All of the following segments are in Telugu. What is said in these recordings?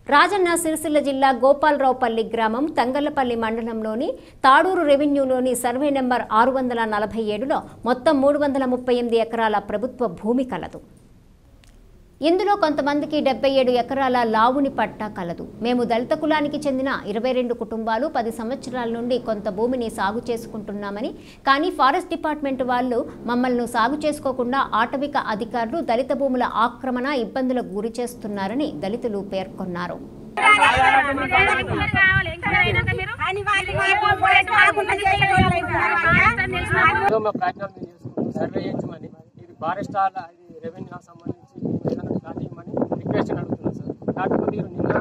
రాజన్న సిరిసిల్ల జిల్లా గోపాలరావుపల్లి గ్రామం తంగళ్లపల్లి మండలంలోని తాడూరు రెవెన్యూలోని సర్వే నెంబర్ ఆరు వందల నలభై ఏడులో మొత్తం మూడు వందల ముప్పై ఎనిమిది ఎకరాల ప్రభుత్వ భూమి కలదు ఇందులో కొంతమందికి డెబ్బై ఏడు ఎకరాల లావుని పట్టా కలదు మేము దళిత కులానికి చెందిన ఇరవై రెండు కుటుంబాలు పది సంవత్సరాల నుండి కొంత భూమిని సాగు చేసుకుంటున్నామని కానీ ఫారెస్ట్ డిపార్ట్మెంట్ వాళ్ళు మమ్మల్ని సాగు చేసుకోకుండా ఆటవిక అధికారులు దళిత భూముల ఆక్రమణ ఇబ్బందులకు గురి చేస్తున్నారని దళితులు పేర్కొన్నారు ఏదో మా ప్రయత్నాలు మేము చేసుకుంటాం సర్వే చేయించమని ఇది ఫారెస్ట్ ఆల్ ఇది రెవెన్యూ సంబంధించి ఏదైనా స్టార్ట్ చేయమని రిక్వెస్ట్ అడుగుతున్నాం సార్ కాకపోతే ఇది నిన్న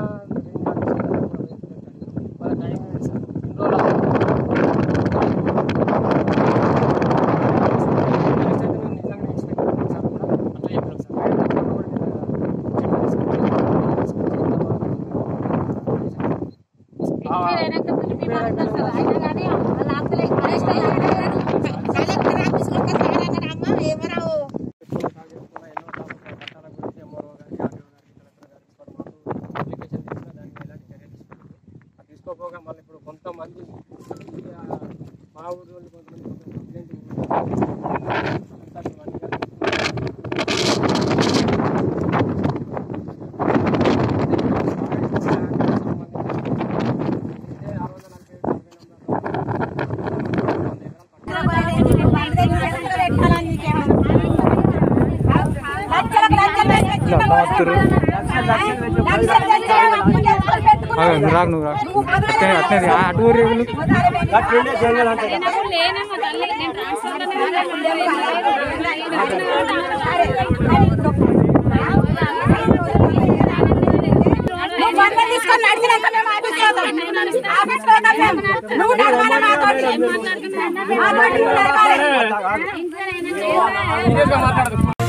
మన టైం లేదు సార్ ఇన్ని రోజులు అయితే మేము నిజంగా ఎక్స్పెక్ట్ చేస్తాం సార్ కూడా అట్లా చెప్పాం సార్ వేరే తక్కువ కూడా చెక్ చేసుకుంటాం. ఆ, తీసుకోపోగా మళ్ళీ ఇప్పుడు కొంతమంది ఆ, మా ఊరు వాళ్ళు కొంతమంది కంప్లైంట్ రాకు నువ్వు రా అట్నే అట్నే ఆ అటు ఊరు రేగులు తీసుకొని నడిచినాక మేము ఆఫీస్ పోతాం ఆఫీస్ పోతాం మేము నువ్వు నడవాలి మాతోటి మాతోటి నువ్వు నడవాలి సీరియస్గా మాట్లాడదు